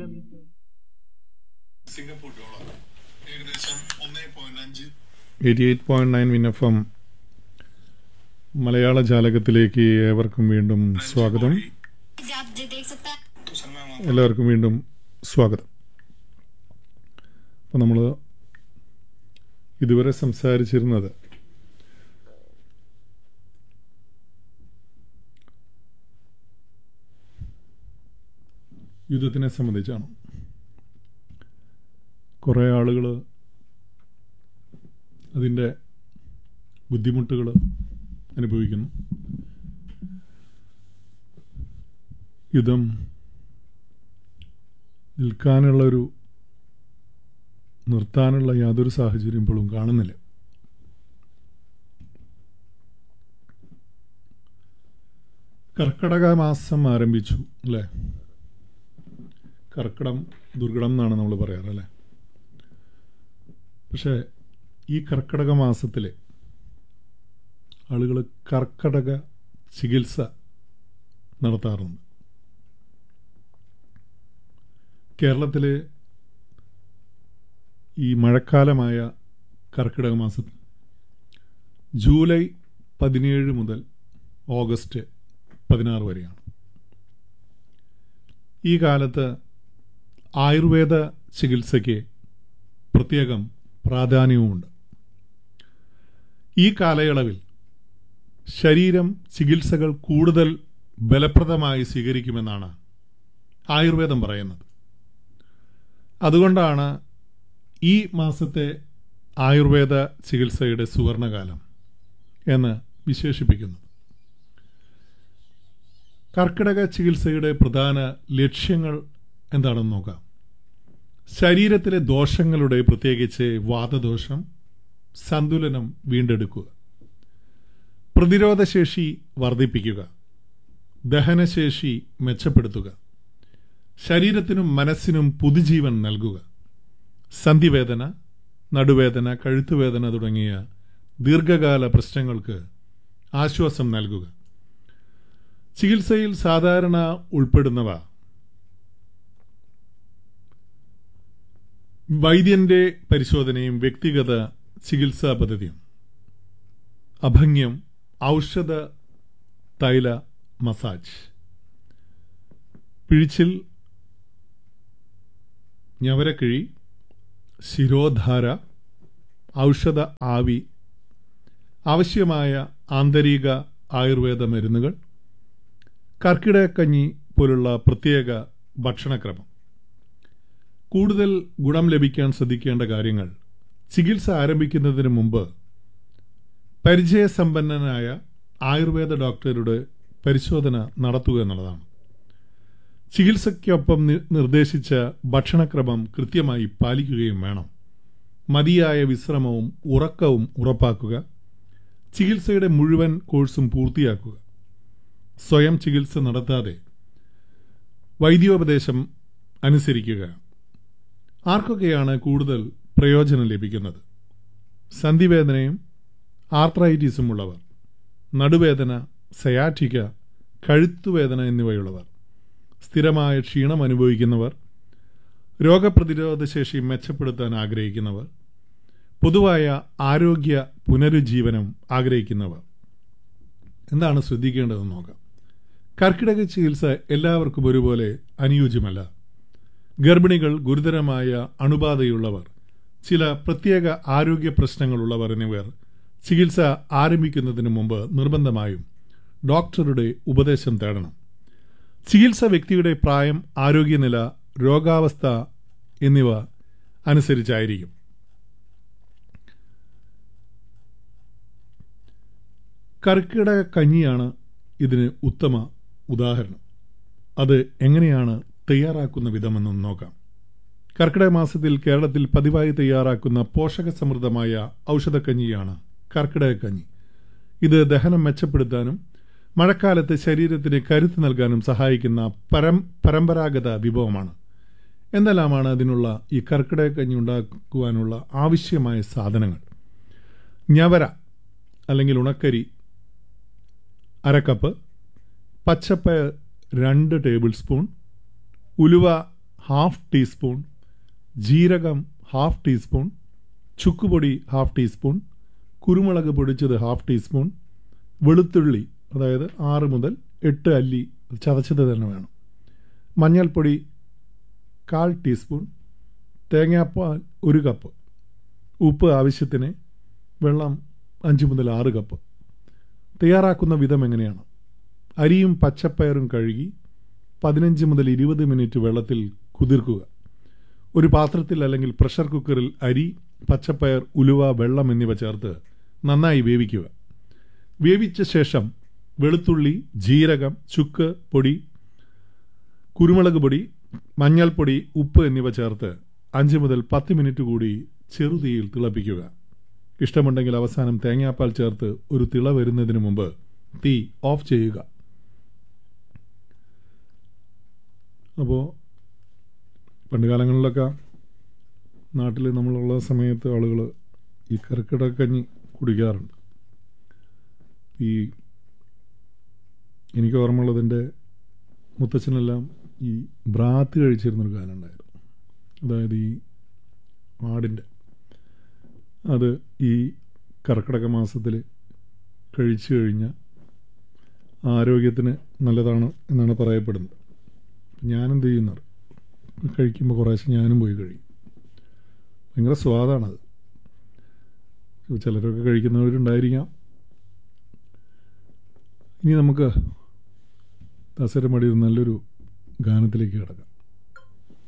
Singapore dollar ഏകദേശം ഒന്നേ point അഞ്ച് എയ്റ്റി എയ്റ്റ് പോയിന്റ് നയൻ വിനഫം മലയാള ജാലകത്തിലേക്ക് ഏവർക്കും വീണ്ടും സ്വാഗതം आप जी देख सकते हैं तो समय वहाँ എല്ലാവർക്കും വീണ്ടും സ്വാഗതം അപ്പം നമ്മൾ ഇതുവരെ സംസാരിച്ചിരുന്നത് യുദ്ധത്തിനെ സംബന്ധിച്ചാണ് കുറേ ആളുകൾ അതിൻ്റെ ബുദ്ധിമുട്ടുകൾ അനുഭവിക്കുന്നു യുദ്ധം നിൽക്കാനുള്ള ഒരു നിർത്താനുള്ള യാതൊരു സാഹചര്യം ഇപ്പോഴും കാണുന്നില്ല കർക്കടക മാസം ആരംഭിച്ചു അല്ലേ കർക്കിടം ദുർഘടം എന്നാണ് നമ്മൾ പറയാറ് അല്ലേ പക്ഷേ ഈ കർക്കടക മാസത്തിൽ ആളുകൾ കർക്കടക ചികിത്സ നടത്താറുണ്ട് കേരളത്തിലെ ഈ മഴക്കാലമായ കർക്കിടക മാസത്തിൽ ജൂലൈ പതിനേഴ് മുതൽ ഓഗസ്റ്റ് പതിനാറ് വരെയാണ് ഈ കാലത്ത് ആയുർവേദ ചികിത്സയ്ക്ക് പ്രത്യേകം പ്രാധാന്യവുമുണ്ട് ഈ കാലയളവിൽ ശരീരം ചികിത്സകൾ കൂടുതൽ ബലപ്രദമായി സ്വീകരിക്കുമെന്നാണ് ആയുർവേദം പറയുന്നത് അതുകൊണ്ടാണ് ഈ മാസത്തെ ആയുർവേദ ചികിത്സയുടെ സുവർണകാലം എന്ന് വിശേഷിപ്പിക്കുന്നത് കർക്കിടക ചികിത്സയുടെ പ്രധാന ലക്ഷ്യങ്ങൾ എന്താണെന്ന് നോക്കാം ശരീരത്തിലെ ദോഷങ്ങളുടെ പ്രത്യേകിച്ച് വാതദോഷം സന്തുലനം വീണ്ടെടുക്കുക പ്രതിരോധശേഷി വർദ്ധിപ്പിക്കുക ദഹനശേഷി മെച്ചപ്പെടുത്തുക ശരീരത്തിനും മനസ്സിനും പുതുജീവൻ നൽകുക സന്ധിവേദന നടുവേദന കഴുത്തുവേദന തുടങ്ങിയ ദീർഘകാല പ്രശ്നങ്ങൾക്ക് ആശ്വാസം നൽകുക ചികിത്സയിൽ സാധാരണ ഉൾപ്പെടുന്നവ വൈദ്യന്റെ പരിശോധനയും വ്യക്തിഗത ചികിത്സാ പദ്ധതിയും അഭംഗ്യം ഔഷധ തൈല മസാജ് പിഴിച്ചിൽ ഞവരക്കിഴി ശിരോധാര ഔഷധ ആവി ആവശ്യമായ ആന്തരിക ആയുർവേദ മരുന്നുകൾ കർക്കിടകക്കഞ്ഞി പോലുള്ള പ്രത്യേക ഭക്ഷണക്രമം കൂടുതൽ ഗുണം ലഭിക്കാൻ ശ്രദ്ധിക്കേണ്ട കാര്യങ്ങൾ ചികിത്സ ആരംഭിക്കുന്നതിന് മുമ്പ് പരിചയസമ്പന്നനായ ആയുർവേദ ഡോക്ടറുടെ പരിശോധന നടത്തുക എന്നുള്ളതാണ് ചികിത്സയ്ക്കൊപ്പം നി- നിർദ്ദേശിച്ച ഭക്ഷണക്രമം കൃത്യമായി പാലിക്കുകയും വേണം മതിയായ വിശ്രമവും ഉറക്കവും ഉറപ്പാക്കുക ചികിത്സയുടെ മുഴുവൻ കോഴ്സും പൂർത്തിയാക്കുക സ്വയം ചികിത്സ നടത്താതെ വൈദ്യോപദേശം അനുസരിക്കുക ആർക്കൊക്കെയാണ് കൂടുതൽ പ്രയോജനം ലഭിക്കുന്നത് സന്ധിവേദനയും ആർത്രൈറ്റിസും ഉള്ളവർ നടുവേദന സയാറ്റിക്ക കഴുത്തുവേദന എന്നിവയുള്ളവർ സ്ഥിരമായ ക്ഷീണം അനുഭവിക്കുന്നവർ രോഗപ്രതിരോധ ശേഷി മെച്ചപ്പെടുത്താൻ ആഗ്രഹിക്കുന്നവർ പൊതുവായ ആരോഗ്യ പുനരുജ്ജീവനം ആഗ്രഹിക്കുന്നവർ എന്താണ് ശ്രദ്ധിക്കേണ്ടതെന്ന് നോക്കാം കർക്കിടക ചികിത്സ എല്ലാവർക്കും ഒരുപോലെ അനുയോജ്യമല്ല ഗർഭിണികൾ ഗുരുതരമായ അണുബാധയുള്ളവർ ചില പ്രത്യേക ആരോഗ്യ പ്രശ്നങ്ങളുള്ളവർ എന്നിവർ ചികിത്സ ആരംഭിക്കുന്നതിന് മുമ്പ് നിർബന്ധമായും ഡോക്ടറുടെ ഉപദേശം തേടണം ചികിത്സ വ്യക്തിയുടെ പ്രായം ആരോഗ്യനില രോഗാവസ്ഥ എന്നിവ അനുസരിച്ചായിരിക്കും കർക്കിടക കഞ്ഞിയാണ് ഇതിന് ഉത്തമ ഉദാഹരണം അത് എങ്ങനെയാണ് തയ്യാറാക്കുന്ന വിധമെന്നും നോക്കാം കർക്കിടക മാസത്തിൽ കേരളത്തിൽ പതിവായി തയ്യാറാക്കുന്ന പോഷകസമൃദ്ധമായ ഔഷധക്കഞ്ഞിയാണ് കർക്കിടക കഞ്ഞി ഇത് ദഹനം മെച്ചപ്പെടുത്താനും മഴക്കാലത്ത് ശരീരത്തിന് കരുത്ത് നൽകാനും സഹായിക്കുന്ന പരം പരമ്പരാഗത വിഭവമാണ് എന്തെല്ലാമാണ് അതിനുള്ള ഈ കർക്കിടക കഞ്ഞി ഉണ്ടാക്കുവാനുള്ള ആവശ്യമായ സാധനങ്ങൾ ഞവര അല്ലെങ്കിൽ ഉണക്കരി അരക്കപ്പ് പച്ചപ്പയർ രണ്ട് ടേബിൾ സ്പൂൺ ഉലുവ ഹാഫ് ടീസ്പൂൺ ജീരകം ഹാഫ് ടീസ്പൂൺ ചുക്കുപൊടി ഹാഫ് ടീസ്പൂൺ കുരുമുളക് പൊടിച്ചത് ഹാഫ് ടീസ്പൂൺ വെളുത്തുള്ളി അതായത് ആറ് മുതൽ എട്ട് അല്ലി ചതച്ചത് തന്നെ വേണം മഞ്ഞൾപ്പൊടി കാൽ ടീസ്പൂൺ തേങ്ങാപ്പാൽ ഒരു കപ്പ് ഉപ്പ് ആവശ്യത്തിന് വെള്ളം അഞ്ച് മുതൽ ആറ് കപ്പ് തയ്യാറാക്കുന്ന വിധം എങ്ങനെയാണ് അരിയും പച്ചപ്പയറും കഴുകി പതിനഞ്ച് മുതൽ ഇരുപത് മിനിറ്റ് വെള്ളത്തിൽ കുതിർക്കുക ഒരു പാത്രത്തിൽ അല്ലെങ്കിൽ പ്രഷർ കുക്കറിൽ അരി പച്ചപ്പയർ ഉലുവ വെള്ളം എന്നിവ ചേർത്ത് നന്നായി വേവിക്കുക വേവിച്ച ശേഷം വെളുത്തുള്ളി ജീരകം ചുക്ക് പൊടി കുരുമുളക് പൊടി മഞ്ഞൾപ്പൊടി ഉപ്പ് എന്നിവ ചേർത്ത് അഞ്ച് മുതൽ പത്ത് മിനിറ്റ് കൂടി ചെറുതീയിൽ തിളപ്പിക്കുക ഇഷ്ടമുണ്ടെങ്കിൽ അവസാനം തേങ്ങാപ്പാൽ ചേർത്ത് ഒരു തിള വരുന്നതിന് മുമ്പ് തീ ഓഫ് ചെയ്യുക അപ്പോൾ പണ്ട് കാലങ്ങളിലൊക്കെ നാട്ടിൽ നമ്മളുള്ള സമയത്ത് ആളുകൾ ഈ കർക്കിടക്കഞ്ഞി കുടിക്കാറുണ്ട് ഈ എനിക്ക് ഓർമ്മയുള്ളതിൻ്റെ മുത്തച്ഛനെല്ലാം ഈ ബ്രാത്ത് കഴിച്ചിരുന്നൊരു കാലം ഉണ്ടായിരുന്നു അതായത് ഈ ആടിൻ്റെ അത് ഈ കർക്കിടക മാസത്തിൽ കഴിച്ചു കഴിഞ്ഞാൽ ആരോഗ്യത്തിന് നല്ലതാണ് എന്നാണ് പറയപ്പെടുന്നത് ഞാനെന്ത് ചെയ്യുന്നത് കഴിക്കുമ്പോൾ കുറേശ്ശെ ഞാനും പോയി കഴിയും ഭയങ്കര സ്വാദാണത് ചിലരൊക്കെ കഴിക്കുന്നവരുണ്ടായിരിക്കാം ഇനി നമുക്ക് ദസരമടി നല്ലൊരു ഗാനത്തിലേക്ക് കിടക്കാം